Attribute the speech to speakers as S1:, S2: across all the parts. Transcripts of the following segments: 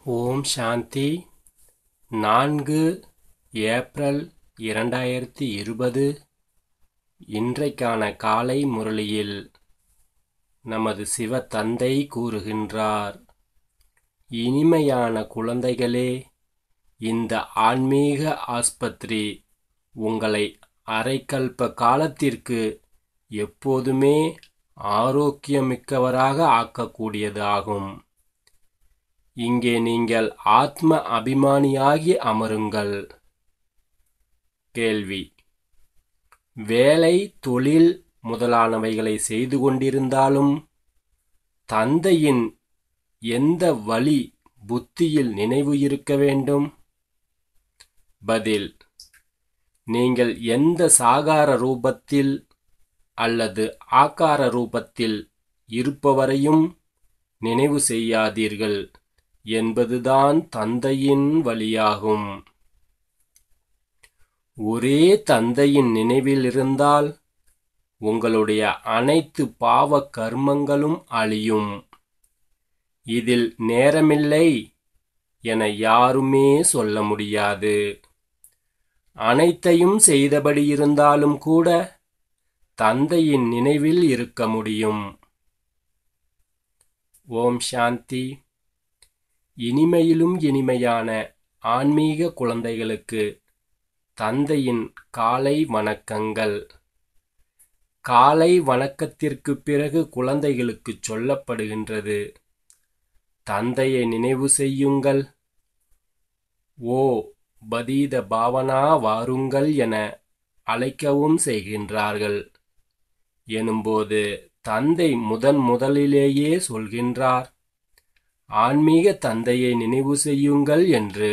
S1: ஓம் சாந்தி நான்கு ஏப்ரல் இரண்டாயிரத்தி இருபது இன்றைக்கான காலை முரளியில் நமது சிவ தந்தை கூறுகின்றார் இனிமையான குழந்தைகளே இந்த ஆன்மீக ஆஸ்பத்திரி உங்களை அரைக்கல்ப காலத்திற்கு எப்போதுமே ஆரோக்கியமிக்கவராக ஆக்கக்கூடியது ஆகும் இங்கே நீங்கள் ஆத்ம அபிமானியாகி அமருங்கள் கேள்வி வேலை தொழில் முதலானவைகளை செய்து கொண்டிருந்தாலும் தந்தையின் எந்த வழி புத்தியில் நினைவு இருக்க வேண்டும் பதில் நீங்கள் எந்த சாகார ரூபத்தில் அல்லது ஆக்கார ரூபத்தில் இருப்பவரையும் நினைவு செய்யாதீர்கள் என்பதுதான் தந்தையின் வழியாகும் ஒரே தந்தையின் நினைவில் இருந்தால் உங்களுடைய அனைத்து பாவ கர்மங்களும் அழியும் இதில் நேரமில்லை என யாருமே சொல்ல முடியாது அனைத்தையும் செய்தபடி இருந்தாலும் கூட தந்தையின் நினைவில் இருக்க முடியும் ஓம் சாந்தி இனிமையிலும் இனிமையான ஆன்மீக குழந்தைகளுக்கு தந்தையின் காலை வணக்கங்கள் காலை வணக்கத்திற்கு பிறகு குழந்தைகளுக்கு சொல்லப்படுகின்றது தந்தையை நினைவு செய்யுங்கள் ஓ பதீத பாவனா வாருங்கள் என அழைக்கவும் செய்கின்றார்கள் எனும்போது தந்தை முதன் முதலிலேயே சொல்கின்றார் ஆன்மீக தந்தையை நினைவு செய்யுங்கள் என்று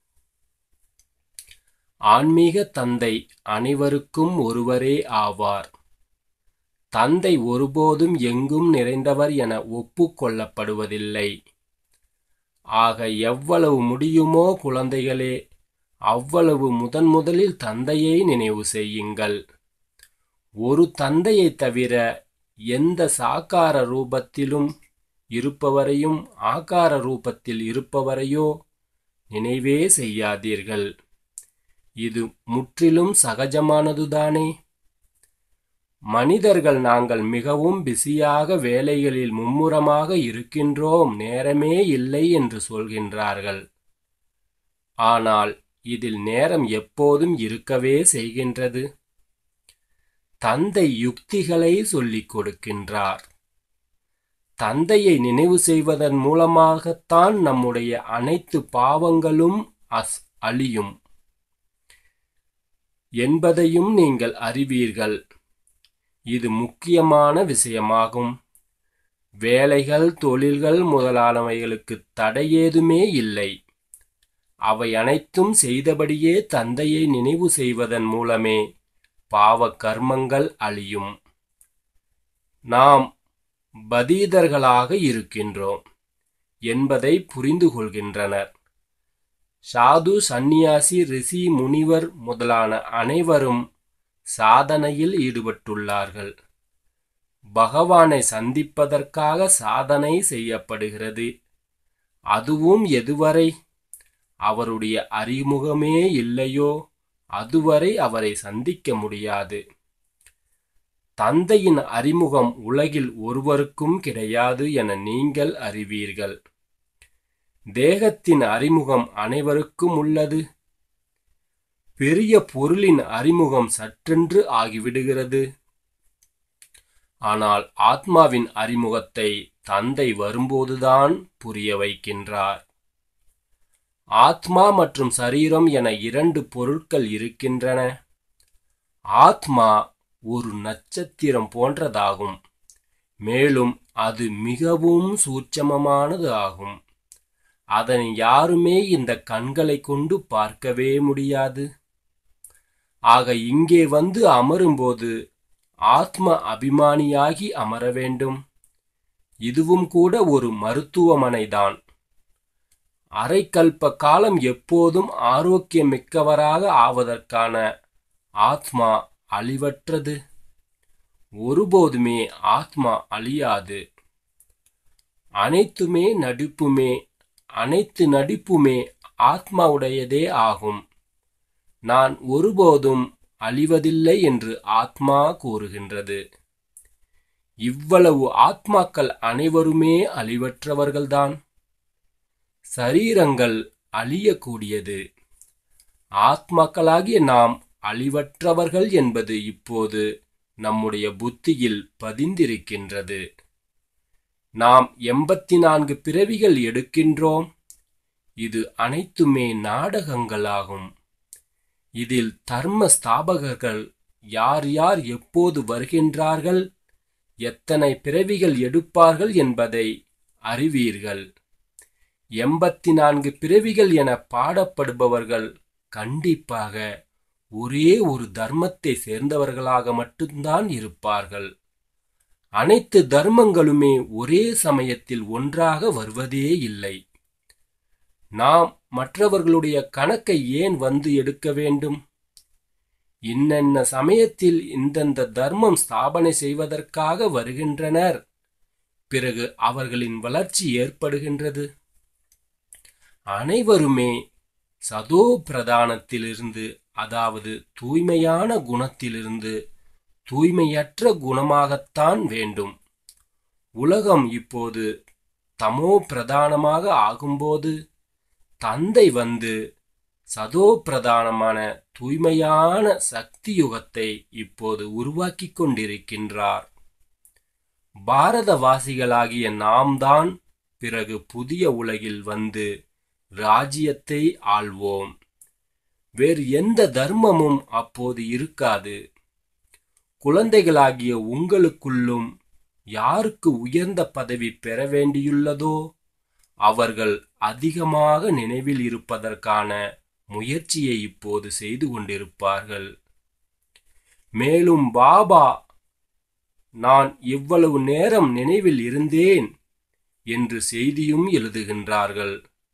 S1: ஆன்மீக தந்தை அனைவருக்கும் ஒருவரே ஆவார் தந்தை ஒருபோதும் எங்கும் நிறைந்தவர் என ஒப்புக்கொள்ளப்படுவதில்லை ஆக எவ்வளவு முடியுமோ குழந்தைகளே அவ்வளவு முதன் முதலில் தந்தையை நினைவு செய்யுங்கள் ஒரு தந்தையை தவிர எந்த சாக்கார ரூபத்திலும் இருப்பவரையும் ஆகார ரூபத்தில் இருப்பவரையோ நினைவே செய்யாதீர்கள் இது முற்றிலும் சகஜமானதுதானே மனிதர்கள் நாங்கள் மிகவும் பிஸியாக வேலைகளில் மும்முரமாக இருக்கின்றோம் நேரமே இல்லை என்று சொல்கின்றார்கள் ஆனால் இதில் நேரம் எப்போதும் இருக்கவே செய்கின்றது தந்தை யுக்திகளை சொல்லிக் கொடுக்கின்றார் தந்தையை நினைவு செய்வதன் மூலமாகத்தான் நம்முடைய அனைத்து பாவங்களும் அஸ் அழியும் என்பதையும் நீங்கள் அறிவீர்கள் இது முக்கியமான விஷயமாகும் வேலைகள் தொழில்கள் முதலானவைகளுக்கு தடையேதுமே இல்லை அவை அனைத்தும் செய்தபடியே தந்தையை நினைவு செய்வதன் மூலமே பாவ கர்மங்கள் அழியும் நாம் பதீதர்களாக இருக்கின்றோம் என்பதை புரிந்து கொள்கின்றனர் சாது சந்நியாசி ரிஷி முனிவர் முதலான அனைவரும் சாதனையில் ஈடுபட்டுள்ளார்கள் பகவானை சந்திப்பதற்காக சாதனை செய்யப்படுகிறது அதுவும் எதுவரை அவருடைய அறிமுகமே இல்லையோ அதுவரை அவரை சந்திக்க முடியாது தந்தையின் அறிமுகம் உலகில் ஒருவருக்கும் கிடையாது என நீங்கள் அறிவீர்கள் தேகத்தின் அறிமுகம் அனைவருக்கும் உள்ளது பெரிய பொருளின் அறிமுகம் சற்றென்று ஆகிவிடுகிறது ஆனால் ஆத்மாவின் அறிமுகத்தை தந்தை வரும்போதுதான் புரிய வைக்கின்றார் ஆத்மா மற்றும் சரீரம் என இரண்டு பொருட்கள் இருக்கின்றன ஆத்மா ஒரு நட்சத்திரம் போன்றதாகும் மேலும் அது மிகவும் சூட்சமமானது ஆகும் அதனை யாருமே இந்த கண்களை கொண்டு பார்க்கவே முடியாது ஆக இங்கே வந்து அமரும்போது ஆத்ம அபிமானியாகி அமர வேண்டும் இதுவும் கூட ஒரு மருத்துவமனைதான் அரைக்கல்ப காலம் எப்போதும் ஆரோக்கியமிக்கவராக ஆவதற்கான ஆத்மா அழிவற்றது ஒருபோதுமே ஆத்மா அழியாது அனைத்துமே நடிப்புமே அனைத்து நடிப்புமே ஆத்மாவுடையதே ஆகும் நான் ஒருபோதும் அழிவதில்லை என்று ஆத்மா கூறுகின்றது இவ்வளவு ஆத்மாக்கள் அனைவருமே அழிவற்றவர்கள்தான் சரீரங்கள் அழியக்கூடியது ஆத்மாக்களாகிய நாம் அழிவற்றவர்கள் என்பது இப்போது நம்முடைய புத்தியில் பதிந்திருக்கின்றது நாம் எண்பத்தி நான்கு பிறவிகள் எடுக்கின்றோம் இது அனைத்துமே நாடகங்களாகும் இதில் தர்ம ஸ்தாபகர்கள் யார் யார் எப்போது வருகின்றார்கள் எத்தனை பிறவிகள் எடுப்பார்கள் என்பதை அறிவீர்கள் எண்பத்தி நான்கு பிறவிகள் என பாடப்படுபவர்கள் கண்டிப்பாக ஒரே ஒரு தர்மத்தை சேர்ந்தவர்களாக மட்டும்தான் இருப்பார்கள் அனைத்து தர்மங்களுமே ஒரே சமயத்தில் ஒன்றாக வருவதே இல்லை நாம் மற்றவர்களுடைய கணக்கை ஏன் வந்து எடுக்க வேண்டும் இன்னென்ன சமயத்தில் இந்தந்த தர்மம் ஸ்தாபனை செய்வதற்காக வருகின்றனர் பிறகு அவர்களின் வளர்ச்சி ஏற்படுகின்றது அனைவருமே சதோ பிரதானத்திலிருந்து அதாவது தூய்மையான குணத்திலிருந்து தூய்மையற்ற குணமாகத்தான் வேண்டும் உலகம் இப்போது தமோ பிரதானமாக ஆகும்போது தந்தை வந்து சதோ பிரதானமான தூய்மையான சக்தி யுகத்தை இப்போது உருவாக்கி கொண்டிருக்கின்றார் பாரதவாசிகளாகிய நாம் தான் பிறகு புதிய உலகில் வந்து ராஜ்யத்தை ஆள்வோம் வேறு எந்த தர்மமும் அப்போது இருக்காது குழந்தைகளாகிய உங்களுக்குள்ளும் யாருக்கு உயர்ந்த பதவி பெற வேண்டியுள்ளதோ அவர்கள் அதிகமாக நினைவில் இருப்பதற்கான முயற்சியை இப்போது செய்து கொண்டிருப்பார்கள் மேலும் பாபா நான் இவ்வளவு நேரம் நினைவில் இருந்தேன் என்று செய்தியும் எழுதுகின்றார்கள்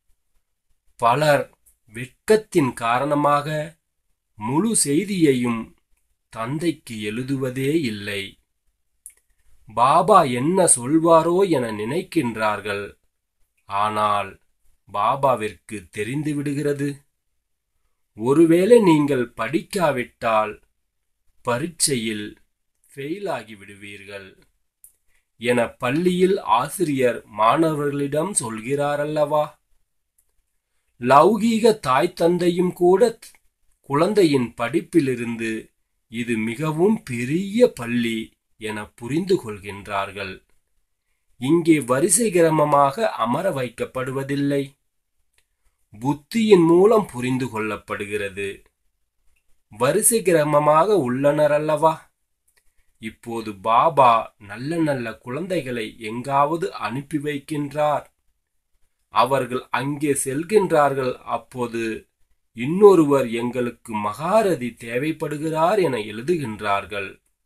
S1: பலர் வெட்கத்தின் காரணமாக முழு செய்தியையும் தந்தைக்கு எழுதுவதே இல்லை பாபா என்ன சொல்வாரோ என நினைக்கின்றார்கள் ஆனால் பாபாவிற்கு தெரிந்து விடுகிறது ஒருவேளை நீங்கள் படிக்காவிட்டால் பரீட்சையில் ஃபெயில் ஆகி விடுவீர்கள் என பள்ளியில் ஆசிரியர் மாணவர்களிடம் சொல்கிறாரல்லவா லௌகீக தாய் தந்தையும் கூட குழந்தையின் படிப்பிலிருந்து இது மிகவும் பெரிய பள்ளி என புரிந்து கொள்கின்றார்கள் இங்கே வரிசை கிரமமாக அமர வைக்கப்படுவதில்லை புத்தியின் மூலம் புரிந்து கொள்ளப்படுகிறது வரிசை கிரமமாக உள்ளனர் அல்லவா இப்போது பாபா நல்ல நல்ல குழந்தைகளை எங்காவது அனுப்பி வைக்கின்றார் அவர்கள் அங்கே செல்கின்றார்கள் அப்போது இன்னொருவர் எங்களுக்கு மகாரதி தேவைப்படுகிறார் என எழுதுகின்றார்கள்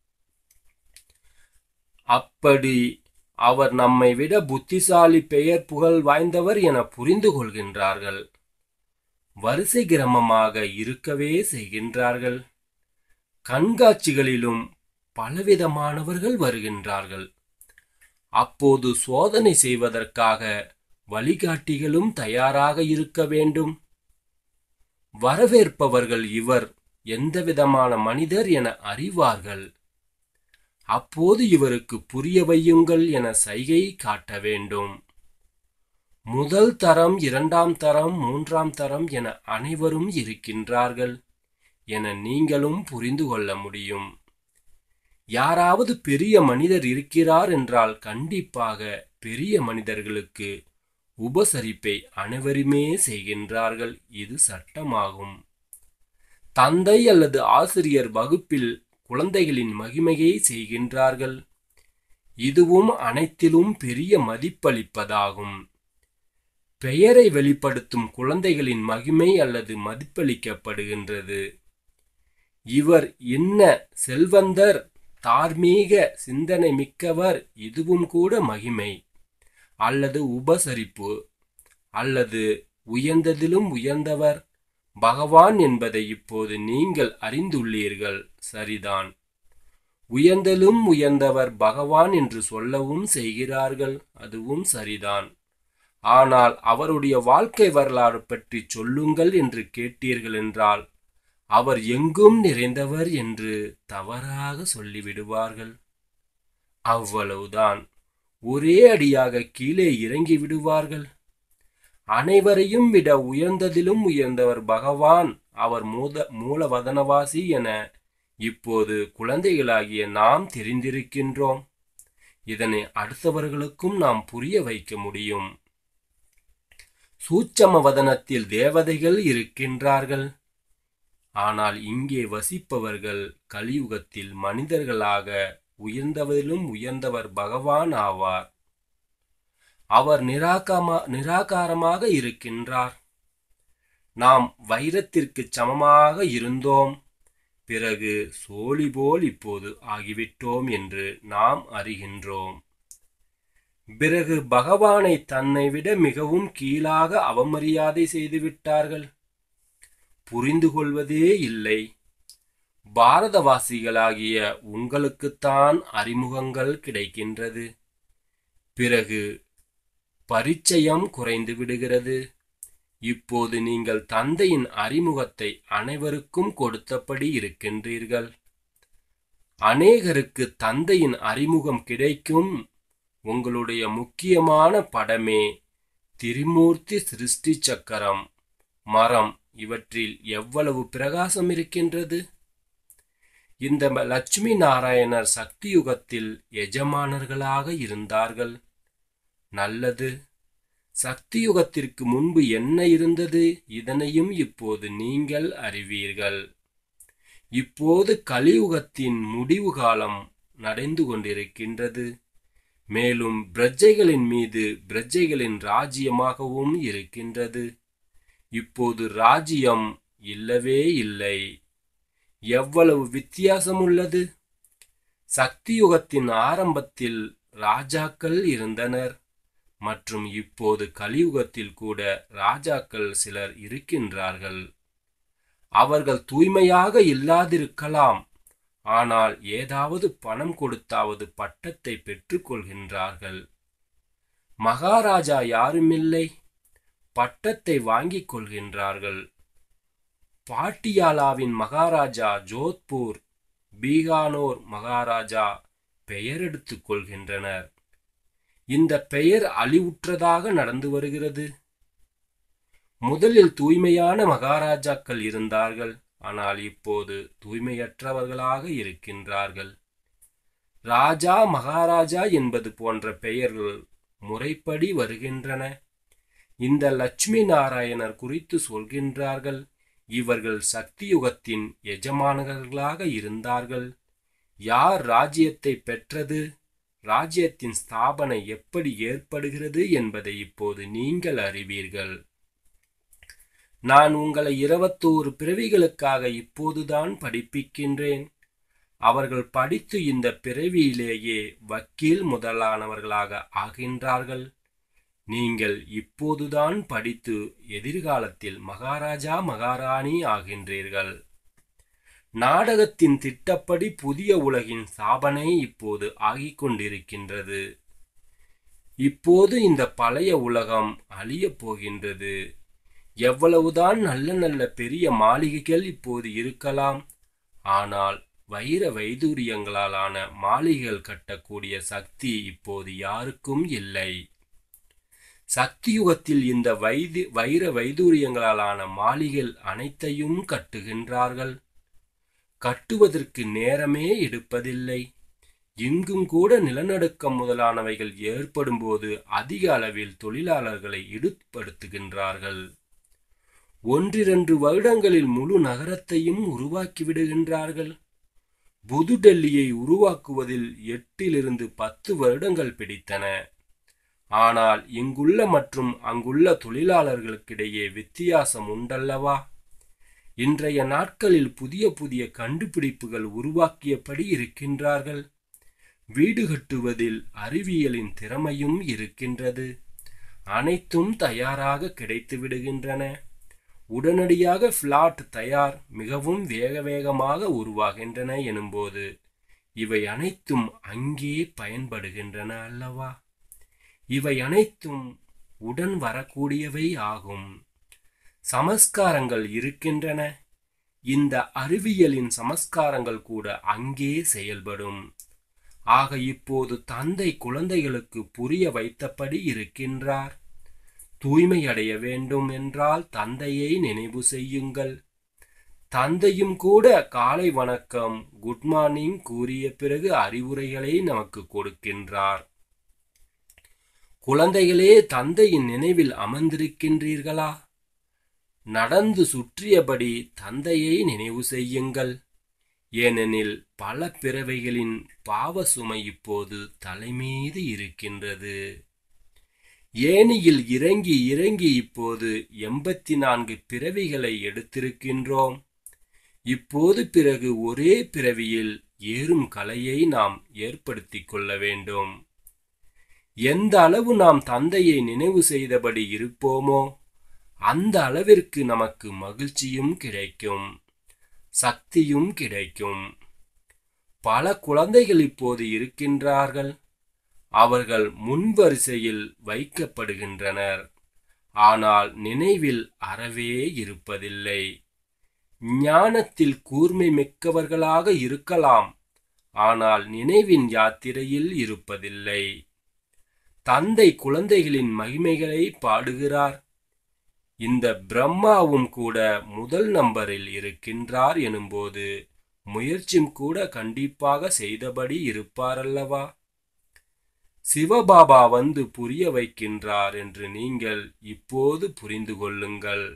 S1: அப்படி அவர் நம்மை விட புத்திசாலி பெயர் புகழ் வாய்ந்தவர் என புரிந்து கொள்கின்றார்கள் வரிசை கிரமமாக இருக்கவே செய்கின்றார்கள் கண்காட்சிகளிலும் பலவிதமானவர்கள் வருகின்றார்கள் அப்போது சோதனை செய்வதற்காக வழிகாட்டிகளும் தயாராக இருக்க வேண்டும் வரவேற்பவர்கள் இவர் எந்தவிதமான மனிதர் என அறிவார்கள் அப்போது இவருக்கு புரிய வையுங்கள் என சைகை காட்ட வேண்டும் முதல் தரம் இரண்டாம் தரம் மூன்றாம் தரம் என அனைவரும் இருக்கின்றார்கள் என நீங்களும் புரிந்து கொள்ள முடியும் யாராவது பெரிய மனிதர் இருக்கிறார் என்றால் கண்டிப்பாக பெரிய மனிதர்களுக்கு உபசரிப்பை அனைவருமே செய்கின்றார்கள் இது சட்டமாகும் தந்தை அல்லது ஆசிரியர் வகுப்பில் குழந்தைகளின் மகிமையை செய்கின்றார்கள் இதுவும் அனைத்திலும் பெரிய மதிப்பளிப்பதாகும் பெயரை வெளிப்படுத்தும் குழந்தைகளின் மகிமை அல்லது மதிப்பளிக்கப்படுகின்றது இவர் என்ன செல்வந்தர் தார்மீக சிந்தனை மிக்கவர் இதுவும் கூட மகிமை அல்லது உபசரிப்பு அல்லது உயர்ந்ததிலும் உயர்ந்தவர் பகவான் என்பதை இப்போது நீங்கள் அறிந்துள்ளீர்கள் சரிதான் உயர்ந்தலும் உயர்ந்தவர் பகவான் என்று சொல்லவும் செய்கிறார்கள் அதுவும் சரிதான் ஆனால் அவருடைய வாழ்க்கை வரலாறு பற்றி சொல்லுங்கள் என்று கேட்டீர்கள் என்றால் அவர் எங்கும் நிறைந்தவர் என்று தவறாக சொல்லிவிடுவார்கள் அவ்வளவுதான் ஒரே அடியாக கீழே இறங்கி விடுவார்கள் அனைவரையும் விட உயர்ந்ததிலும் உயர்ந்தவர் பகவான் அவர் மூத மூலவதனவாசி என இப்போது குழந்தைகளாகிய நாம் தெரிந்திருக்கின்றோம் இதனை அடுத்தவர்களுக்கும் நாம் புரிய வைக்க முடியும் சூட்சம வதனத்தில் தேவதைகள் இருக்கின்றார்கள் ஆனால் இங்கே வசிப்பவர்கள் கலியுகத்தில் மனிதர்களாக உயர்ந்தவரிலும் உயர்ந்தவர் பகவான் ஆவார் அவர் நிராகமா நிராகாரமாக இருக்கின்றார் நாம் வைரத்திற்கு சமமாக இருந்தோம் பிறகு சோழி போல் இப்போது ஆகிவிட்டோம் என்று நாம் அறிகின்றோம் பிறகு பகவானை தன்னை விட மிகவும் கீழாக அவமரியாதை செய்துவிட்டார்கள் புரிந்து கொள்வதே இல்லை பாரதவாசிகளாகிய உங்களுக்குத்தான் அறிமுகங்கள் கிடைக்கின்றது பிறகு பரிச்சயம் குறைந்து விடுகிறது இப்போது நீங்கள் தந்தையின் அறிமுகத்தை அனைவருக்கும் கொடுத்தபடி இருக்கின்றீர்கள் அநேகருக்கு தந்தையின் அறிமுகம் கிடைக்கும் உங்களுடைய முக்கியமான படமே திரிமூர்த்தி சிருஷ்டி சக்கரம் மரம் இவற்றில் எவ்வளவு பிரகாசம் இருக்கின்றது இந்த லட்சுமி நாராயணர் சக்தி யுகத்தில் எஜமானர்களாக இருந்தார்கள் நல்லது சக்தி யுகத்திற்கு முன்பு என்ன இருந்தது இதனையும் இப்போது நீங்கள் அறிவீர்கள் இப்போது கலியுகத்தின் முடிவு காலம் நடந்து கொண்டிருக்கின்றது மேலும் பிரஜைகளின் மீது பிரஜைகளின் ராஜ்யமாகவும் இருக்கின்றது இப்போது ராஜ்யம் இல்லவே இல்லை எவ்வளவு வித்தியாசம் உள்ளது சக்தி யுகத்தின் ஆரம்பத்தில் ராஜாக்கள் இருந்தனர் மற்றும் இப்போது கலியுகத்தில் கூட ராஜாக்கள் சிலர் இருக்கின்றார்கள் அவர்கள் தூய்மையாக இல்லாதிருக்கலாம் ஆனால் ஏதாவது பணம் கொடுத்தாவது பட்டத்தை பெற்றுக்கொள்கின்றார்கள் மகாராஜா யாருமில்லை பட்டத்தை வாங்கிக் கொள்கின்றார்கள் பாட்டியாலாவின் மகாராஜா ஜோத்பூர் பீகானோர் மகாராஜா பெயர் எடுத்துக் கொள்கின்றனர் இந்த பெயர் அழிவுற்றதாக நடந்து வருகிறது முதலில் தூய்மையான மகாராஜாக்கள் இருந்தார்கள் ஆனால் இப்போது தூய்மையற்றவர்களாக இருக்கின்றார்கள் ராஜா மகாராஜா என்பது போன்ற பெயர்கள் முறைப்படி வருகின்றன இந்த லட்சுமி நாராயணர் குறித்து சொல்கின்றார்கள் இவர்கள் சக்தி யுகத்தின் எஜமானர்களாக இருந்தார்கள் யார் ராஜ்யத்தை பெற்றது ராஜ்யத்தின் ஸ்தாபனை எப்படி ஏற்படுகிறது என்பதை இப்போது நீங்கள் அறிவீர்கள் நான் உங்களை இருபத்தோரு பிறவிகளுக்காக இப்போதுதான் படிப்பிக்கின்றேன் அவர்கள் படித்து இந்த பிறவியிலேயே வக்கீல் முதலானவர்களாக ஆகின்றார்கள் நீங்கள் இப்போதுதான் படித்து எதிர்காலத்தில் மகாராஜா மகாராணி ஆகின்றீர்கள் நாடகத்தின் திட்டப்படி புதிய உலகின் சாபனை இப்போது ஆகிக் கொண்டிருக்கின்றது இப்போது இந்த பழைய உலகம் அழியப் போகின்றது எவ்வளவுதான் நல்ல நல்ல பெரிய மாளிகைகள் இப்போது இருக்கலாம் ஆனால் வைர வைதூரியங்களாலான மாளிகைகள் கட்டக்கூடிய சக்தி இப்போது யாருக்கும் இல்லை சக்தி யுகத்தில் இந்த வைதி வைர வைதூரியங்களாலான மாளிகைகள் அனைத்தையும் கட்டுகின்றார்கள் கட்டுவதற்கு நேரமே எடுப்பதில்லை இங்கும் கூட நிலநடுக்கம் முதலானவைகள் ஏற்படும்போது அதிக அளவில் தொழிலாளர்களை ஈடுபடுத்துகின்றார்கள் ஒன்றிரண்டு வருடங்களில் முழு நகரத்தையும் உருவாக்கி விடுகின்றார்கள் புதுடெல்லியை உருவாக்குவதில் எட்டிலிருந்து பத்து வருடங்கள் பிடித்தன ஆனால் இங்குள்ள மற்றும் அங்குள்ள தொழிலாளர்களுக்கிடையே வித்தியாசம் உண்டல்லவா இன்றைய நாட்களில் புதிய புதிய கண்டுபிடிப்புகள் உருவாக்கியபடி இருக்கின்றார்கள் வீடு கட்டுவதில் அறிவியலின் திறமையும் இருக்கின்றது அனைத்தும் தயாராக கிடைத்து விடுகின்றன உடனடியாக பிளாட் தயார் மிகவும் வேக வேகமாக உருவாகின்றன எனும்போது இவை அனைத்தும் அங்கே பயன்படுகின்றன அல்லவா இவை அனைத்தும் உடன் வரக்கூடியவை ஆகும் சமஸ்காரங்கள் இருக்கின்றன இந்த அறிவியலின் சமஸ்காரங்கள் கூட அங்கே செயல்படும் ஆக இப்போது தந்தை குழந்தைகளுக்கு புரிய வைத்தபடி இருக்கின்றார் தூய்மை அடைய வேண்டும் என்றால் தந்தையை நினைவு செய்யுங்கள் தந்தையும் கூட காலை வணக்கம் குட் மார்னிங் கூறிய பிறகு அறிவுரைகளை நமக்கு கொடுக்கின்றார் குழந்தைகளே தந்தையின் நினைவில் அமர்ந்திருக்கின்றீர்களா நடந்து சுற்றியபடி தந்தையை நினைவு செய்யுங்கள் ஏனெனில் பல பிறவைகளின் பாவ சுமை இப்போது தலைமீது இருக்கின்றது ஏனியில் இறங்கி இறங்கி இப்போது எண்பத்தி நான்கு பிறவிகளை எடுத்திருக்கின்றோம் இப்போது பிறகு ஒரே பிறவியில் ஏறும் கலையை நாம் ஏற்படுத்திக் கொள்ள வேண்டும் எந்த அளவு நாம் தந்தையை நினைவு செய்தபடி இருப்போமோ அந்த அளவிற்கு நமக்கு மகிழ்ச்சியும் கிடைக்கும் சக்தியும் கிடைக்கும் பல குழந்தைகள் இப்போது இருக்கின்றார்கள் அவர்கள் முன்வரிசையில் வைக்கப்படுகின்றனர் ஆனால் நினைவில் அறவே இருப்பதில்லை ஞானத்தில் கூர்மை மிக்கவர்களாக இருக்கலாம் ஆனால் நினைவின் யாத்திரையில் இருப்பதில்லை தந்தை குழந்தைகளின் மகிமைகளை பாடுகிறார் இந்த பிரம்மாவும் கூட முதல் நம்பரில் இருக்கின்றார் எனும்போது முயற்சியும் கூட கண்டிப்பாக செய்தபடி இருப்பாரல்லவா சிவபாபா வந்து புரிய வைக்கின்றார் என்று நீங்கள் இப்போது புரிந்து கொள்ளுங்கள்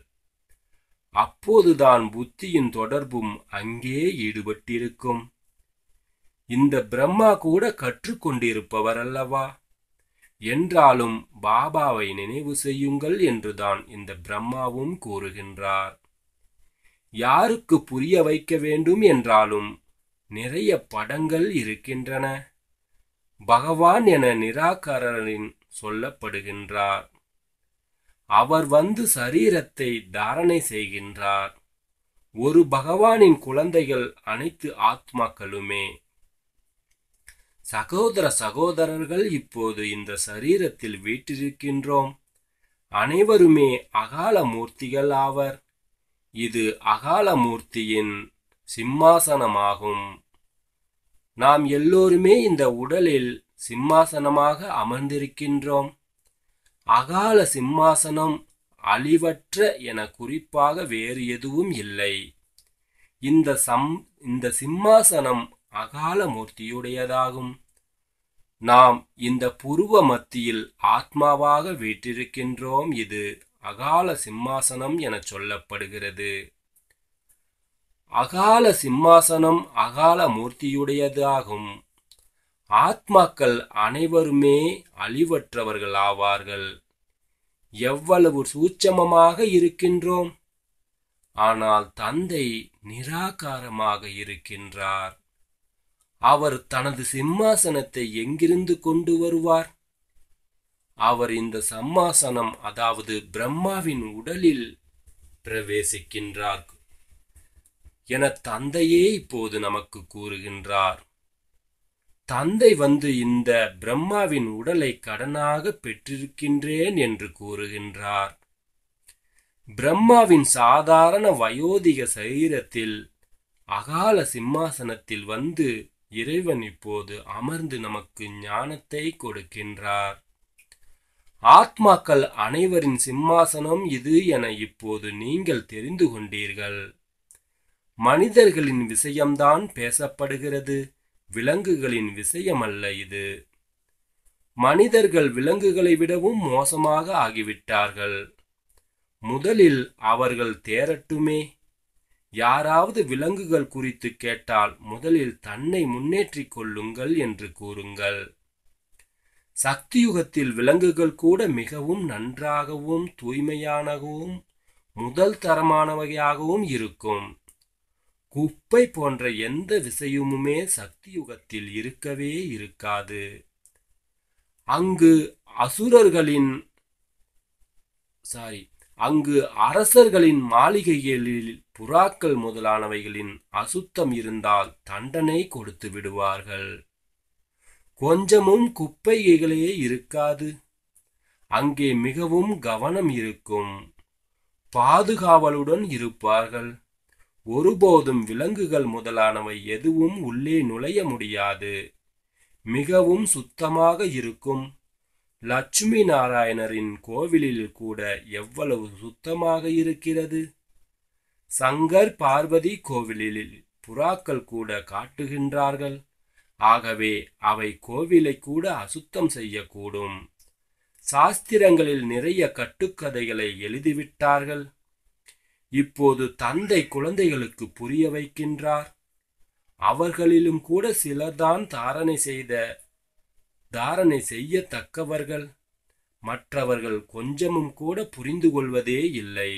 S1: அப்போதுதான் புத்தியின் தொடர்பும் அங்கே ஈடுபட்டிருக்கும் இந்த பிரம்மா கூட கற்றுக்கொண்டிருப்பவர் அல்லவா என்றாலும் பாபாவை நினைவு செய்யுங்கள் என்றுதான் இந்த பிரம்மாவும் கூறுகின்றார் யாருக்கு புரிய வைக்க வேண்டும் என்றாலும் நிறைய படங்கள் இருக்கின்றன பகவான் என நிராகரின் சொல்லப்படுகின்றார் அவர் வந்து சரீரத்தை தாரணை செய்கின்றார் ஒரு பகவானின் குழந்தைகள் அனைத்து ஆத்மாக்களுமே சகோதர சகோதரர்கள் இப்போது இந்த சரீரத்தில் வீட்டிருக்கின்றோம் அனைவருமே அகால மூர்த்திகள் ஆவர் இது அகால மூர்த்தியின் சிம்மாசனமாகும் நாம் எல்லோருமே இந்த உடலில் சிம்மாசனமாக அமர்ந்திருக்கின்றோம் அகால சிம்மாசனம் அழிவற்ற என குறிப்பாக வேறு எதுவும் இல்லை இந்த சம் இந்த சிம்மாசனம் அகால மூர்த்தியுடையதாகும் நாம் இந்த புருவ மத்தியில் ஆத்மாவாக வீற்றிருக்கின்றோம் இது அகால சிம்மாசனம் என சொல்லப்படுகிறது அகால சிம்மாசனம் அகால மூர்த்தியுடையதாகும் ஆத்மாக்கள் அனைவருமே அழிவற்றவர்கள் ஆவார்கள் எவ்வளவு சூட்சமமாக இருக்கின்றோம் ஆனால் தந்தை நிராகாரமாக இருக்கின்றார் அவர் தனது சிம்மாசனத்தை எங்கிருந்து கொண்டு வருவார் அவர் இந்த சம்மாசனம் அதாவது பிரம்மாவின் உடலில் பிரவேசிக்கின்றார் என தந்தையே இப்போது நமக்கு கூறுகின்றார் தந்தை வந்து இந்த பிரம்மாவின் உடலை கடனாக பெற்றிருக்கின்றேன் என்று கூறுகின்றார் பிரம்மாவின் சாதாரண வயோதிக சரீரத்தில் அகால சிம்மாசனத்தில் வந்து இறைவன் இப்போது அமர்ந்து நமக்கு ஞானத்தை கொடுக்கின்றார் ஆத்மாக்கள் அனைவரின் சிம்மாசனம் இது என இப்போது நீங்கள் தெரிந்து கொண்டீர்கள் மனிதர்களின் விஷயம்தான் பேசப்படுகிறது விலங்குகளின் விஷயமல்ல இது மனிதர்கள் விலங்குகளை விடவும் மோசமாக ஆகிவிட்டார்கள் முதலில் அவர்கள் தேரட்டுமே யாராவது விலங்குகள் குறித்து கேட்டால் முதலில் தன்னை முன்னேற்றிக் கொள்ளுங்கள் என்று கூறுங்கள் சக்தியுகத்தில் விலங்குகள் கூட மிகவும் நன்றாகவும் தூய்மையானகவும் முதல் தரமானவையாகவும் இருக்கும் குப்பை போன்ற எந்த விஷயமுமே சக்தியுகத்தில் இருக்கவே இருக்காது அங்கு அசுரர்களின் சாரி அங்கு அரசர்களின் மாளிகைகளில் புறாக்கள் முதலானவைகளின் அசுத்தம் இருந்தால் தண்டனை கொடுத்து விடுவார்கள் கொஞ்சமும் குப்பைகளே இருக்காது அங்கே மிகவும் கவனம் இருக்கும் பாதுகாவலுடன் இருப்பார்கள் ஒருபோதும் விலங்குகள் முதலானவை எதுவும் உள்ளே நுழைய முடியாது மிகவும் சுத்தமாக இருக்கும் லட்சுமி நாராயணரின் கோவிலில் கூட எவ்வளவு சுத்தமாக இருக்கிறது சங்கர் பார்வதி கோவிலில் புறாக்கள் கூட காட்டுகின்றார்கள் ஆகவே அவை கோவிலை கூட அசுத்தம் செய்யக்கூடும் சாஸ்திரங்களில் நிறைய கட்டுக்கதைகளை எழுதிவிட்டார்கள் இப்போது தந்தை குழந்தைகளுக்கு புரிய வைக்கின்றார் அவர்களிலும் கூட சிலர்தான் தாரணை செய்த தாரணை செய்யத்தக்கவர்கள் மற்றவர்கள் கொஞ்சமும் கூட புரிந்து கொள்வதே இல்லை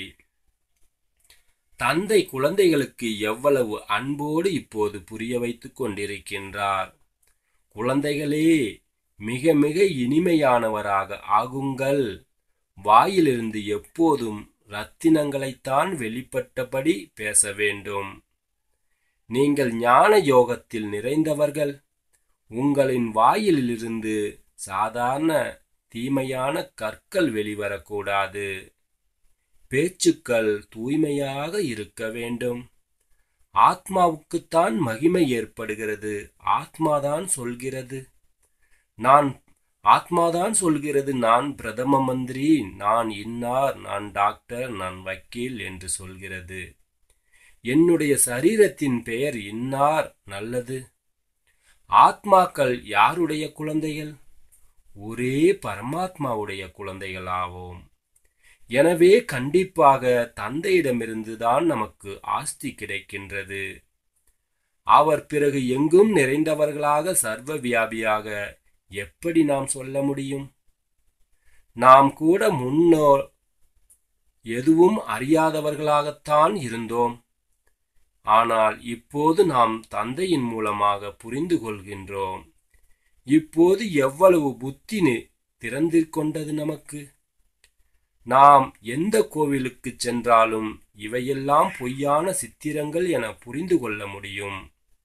S1: தந்தை குழந்தைகளுக்கு எவ்வளவு அன்போடு இப்போது புரிய வைத்துக் கொண்டிருக்கின்றார் குழந்தைகளே மிக மிக இனிமையானவராக ஆகுங்கள் வாயிலிருந்து எப்போதும் ரத்தினங்களைத்தான் வெளிப்பட்டபடி பேச வேண்டும் நீங்கள் ஞான யோகத்தில் நிறைந்தவர்கள் உங்களின் வாயிலிருந்து சாதாரண தீமையான கற்கள் வெளிவரக்கூடாது பேச்சுக்கள் தூய்மையாக இருக்க வேண்டும் ஆத்மாவுக்குத்தான் மகிமை ஏற்படுகிறது ஆத்மாதான் சொல்கிறது நான் ஆத்மாதான் சொல்கிறது நான் பிரதம மந்திரி நான் இன்னார் நான் டாக்டர் நான் வக்கீல் என்று சொல்கிறது என்னுடைய சரீரத்தின் பெயர் இன்னார் நல்லது ஆத்மாக்கள் யாருடைய குழந்தைகள் ஒரே பரமாத்மாவுடைய குழந்தைகளாவோம் எனவே கண்டிப்பாக தந்தையிடமிருந்து தான் நமக்கு ஆஸ்தி கிடைக்கின்றது அவர் பிறகு எங்கும் நிறைந்தவர்களாக சர்வ வியாபியாக எப்படி நாம் சொல்ல முடியும் நாம் கூட முன்னோர் எதுவும் அறியாதவர்களாகத்தான் இருந்தோம் ஆனால் இப்போது நாம் தந்தையின் மூலமாக புரிந்து கொள்கின்றோம் இப்போது எவ்வளவு புத்தி திறந்து கொண்டது நமக்கு நாம் எந்த கோவிலுக்கு சென்றாலும் இவையெல்லாம் பொய்யான சித்திரங்கள் என புரிந்து கொள்ள முடியும்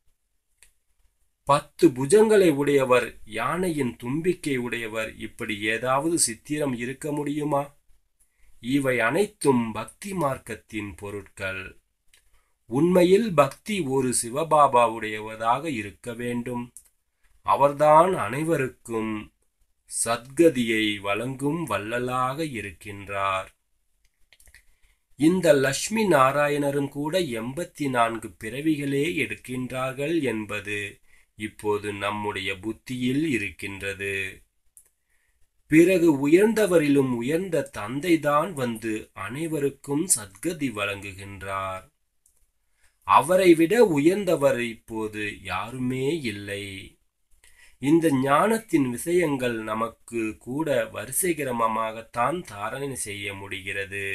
S1: பத்து புஜங்களை உடையவர் யானையின் தும்பிக்கை உடையவர் இப்படி ஏதாவது சித்திரம் இருக்க முடியுமா இவை அனைத்தும் பக்தி மார்க்கத்தின் பொருட்கள் உண்மையில் பக்தி ஒரு சிவபாபாவுடையவதாக இருக்க வேண்டும் அவர்தான் அனைவருக்கும் சத்கதியை வழங்கும் வள்ளலாக இருக்கின்றார் இந்த லட்சுமி நாராயணரும் கூட எண்பத்தி நான்கு பிறவிகளே எடுக்கின்றார்கள் என்பது இப்போது நம்முடைய புத்தியில் இருக்கின்றது பிறகு உயர்ந்தவரிலும் உயர்ந்த தந்தைதான் வந்து அனைவருக்கும் சத்கதி வழங்குகின்றார் அவரை விட உயர்ந்தவர் இப்போது யாருமே இல்லை இந்த ஞானத்தின் விஷயங்கள் நமக்கு கூட வரிசைகிரமமாகத்தான் தாரணை செய்ய முடிகிறது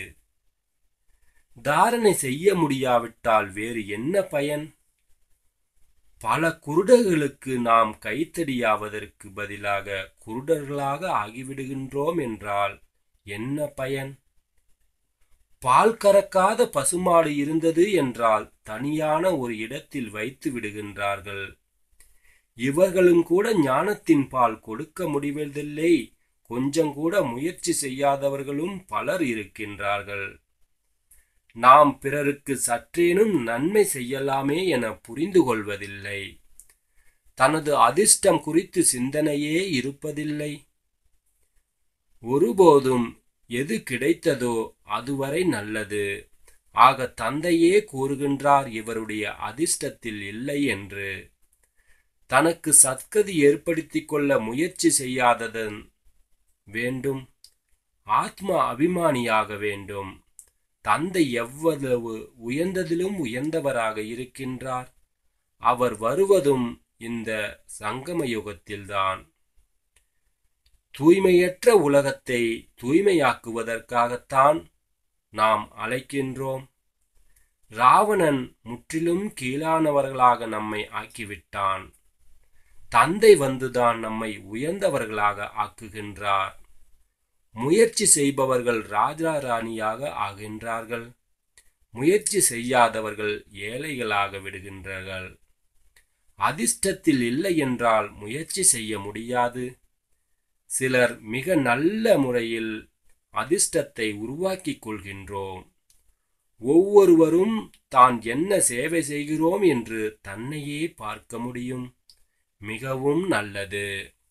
S1: தாரணை செய்ய முடியாவிட்டால் வேறு என்ன பயன் பல குருடர்களுக்கு நாம் கைத்தடியாவதற்கு பதிலாக குருடர்களாக ஆகிவிடுகின்றோம் என்றால் என்ன பயன் பால் கறக்காத பசுமாடு இருந்தது என்றால் தனியான ஒரு இடத்தில் வைத்து விடுகின்றார்கள் இவர்களும் கூட ஞானத்தின் பால் கொடுக்க முடிவதில்லை கொஞ்சம் கூட முயற்சி செய்யாதவர்களும் பலர் இருக்கின்றார்கள் நாம் பிறருக்கு சற்றேனும் நன்மை செய்யலாமே என புரிந்து கொள்வதில்லை தனது அதிர்ஷ்டம் குறித்து சிந்தனையே இருப்பதில்லை ஒருபோதும் எது கிடைத்ததோ அதுவரை நல்லது ஆக தந்தையே கூறுகின்றார் இவருடைய அதிர்ஷ்டத்தில் இல்லை என்று தனக்கு சத்கதி ஏற்படுத்திக் கொள்ள முயற்சி செய்யாததன் வேண்டும் ஆத்மா அபிமானியாக வேண்டும் தந்தை எவ்வளவு உயர்ந்ததிலும் உயர்ந்தவராக இருக்கின்றார் அவர் வருவதும் இந்த சங்கம யுகத்தில்தான் தூய்மையற்ற உலகத்தை தூய்மையாக்குவதற்காகத்தான் நாம் அழைக்கின்றோம் ராவணன் முற்றிலும் கீழானவர்களாக நம்மை ஆக்கிவிட்டான் தந்தை வந்துதான் நம்மை உயர்ந்தவர்களாக ஆக்குகின்றார் முயற்சி செய்பவர்கள் ராஜா ராணியாக ஆகின்றார்கள் முயற்சி செய்யாதவர்கள் ஏழைகளாக விடுகின்றார்கள் அதிர்ஷ்டத்தில் இல்லை என்றால் முயற்சி செய்ய முடியாது சிலர் மிக நல்ல முறையில் அதிர்ஷ்டத்தை உருவாக்கிக் கொள்கின்றோம் ஒவ்வொருவரும் தான் என்ன சேவை செய்கிறோம் என்று தன்னையே பார்க்க முடியும் மிகவும் நல்லது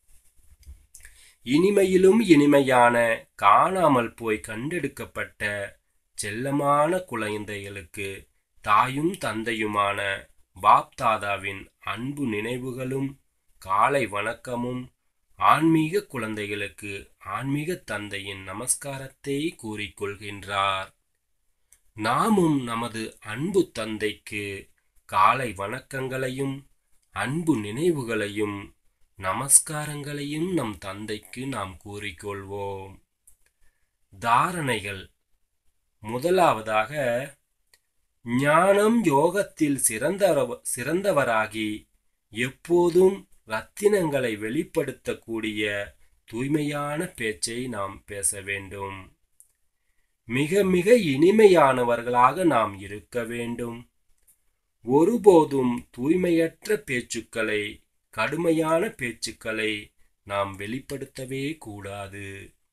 S1: இனிமையிலும் இனிமையான காணாமல் போய் கண்டெடுக்கப்பட்ட செல்லமான குழந்தைகளுக்கு தாயும் தந்தையுமான பாப்தாதாவின் அன்பு நினைவுகளும் காலை வணக்கமும் ஆன்மீக குழந்தைகளுக்கு ஆன்மீக தந்தையின் நமஸ்காரத்தை கூறிக்கொள்கின்றார் நாமும் நமது அன்பு தந்தைக்கு காலை வணக்கங்களையும் அன்பு நினைவுகளையும் நமஸ்காரங்களையும் நம் தந்தைக்கு நாம் கூறிக்கொள்வோம் தாரணைகள் முதலாவதாக ஞானம் யோகத்தில் சிறந்தவ சிறந்தவராகி எப்போதும் ரத்தினங்களை வெளிப்படுத்தக்கூடிய தூய்மையான பேச்சை நாம் பேச வேண்டும் மிக மிக இனிமையானவர்களாக நாம் இருக்க வேண்டும் ஒருபோதும் தூய்மையற்ற பேச்சுக்களை கடுமையான பேச்சுக்களை நாம் வெளிப்படுத்தவே கூடாது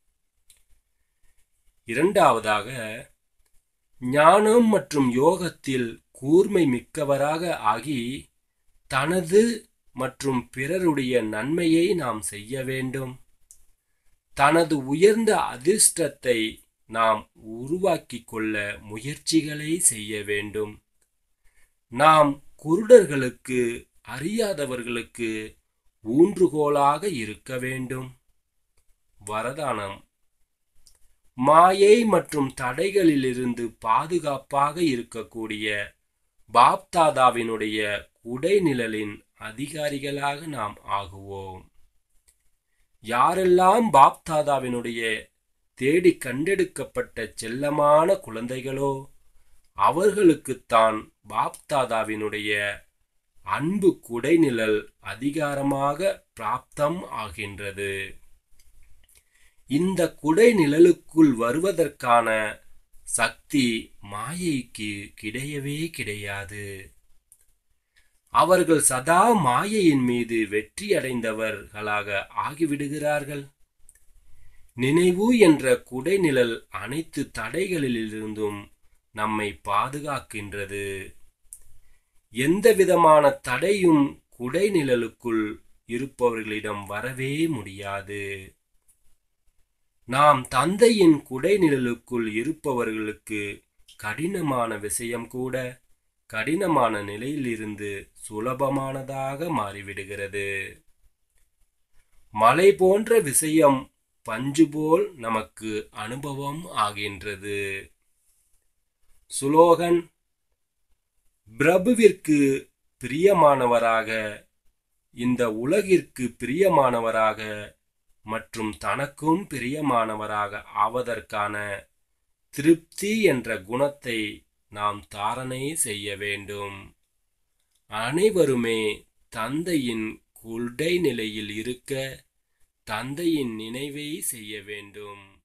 S1: இரண்டாவதாக ஞானம் மற்றும் யோகத்தில் கூர்மை மிக்கவராக ஆகி தனது மற்றும் பிறருடைய நன்மையை நாம் செய்ய வேண்டும் தனது உயர்ந்த அதிர்ஷ்டத்தை நாம் உருவாக்கிக் கொள்ள முயற்சிகளை செய்ய வேண்டும் நாம் குருடர்களுக்கு அறியாதவர்களுக்கு ஊன்றுகோலாக இருக்க வேண்டும் வரதானம் மாயை மற்றும் தடைகளிலிருந்து பாதுகாப்பாக இருக்கக்கூடிய பாப்தாதாவினுடைய குடைநிழலின் அதிகாரிகளாக நாம் ஆகுவோம் யாரெல்லாம் பாப்தாதாவினுடைய தேடி கண்டெடுக்கப்பட்ட செல்லமான குழந்தைகளோ அவர்களுக்குத்தான் பாப்தாதாவினுடைய அன்பு குடைநிழல் அதிகாரமாக பிராப்தம் ஆகின்றது இந்த குடை நிழலுக்குள் வருவதற்கான சக்தி மாயைக்கு கிடையவே கிடையாது அவர்கள் சதா மாயையின் மீது வெற்றி அடைந்தவர்களாக ஆகிவிடுகிறார்கள் நினைவு என்ற குடைநிழல் அனைத்து தடைகளிலிருந்தும் நம்மை பாதுகாக்கின்றது எந்த விதமான தடையும் குடைநிழலுக்குள் இருப்பவர்களிடம் வரவே முடியாது நாம் தந்தையின் குடைநிழலுக்குள் இருப்பவர்களுக்கு கடினமான விஷயம் கூட கடினமான நிலையிலிருந்து சுலபமானதாக மாறிவிடுகிறது மலை போன்ற விஷயம் பஞ்சு போல் நமக்கு அனுபவம் ஆகின்றது சுலோகன் பிரபுவிற்கு பிரியமானவராக இந்த உலகிற்கு பிரியமானவராக மற்றும் தனக்கும் பிரியமானவராக ஆவதற்கான திருப்தி என்ற குணத்தை நாம் தாரணை செய்ய வேண்டும் அனைவருமே தந்தையின் குடை நிலையில் இருக்க தந்தையின் நினைவை செய்ய வேண்டும்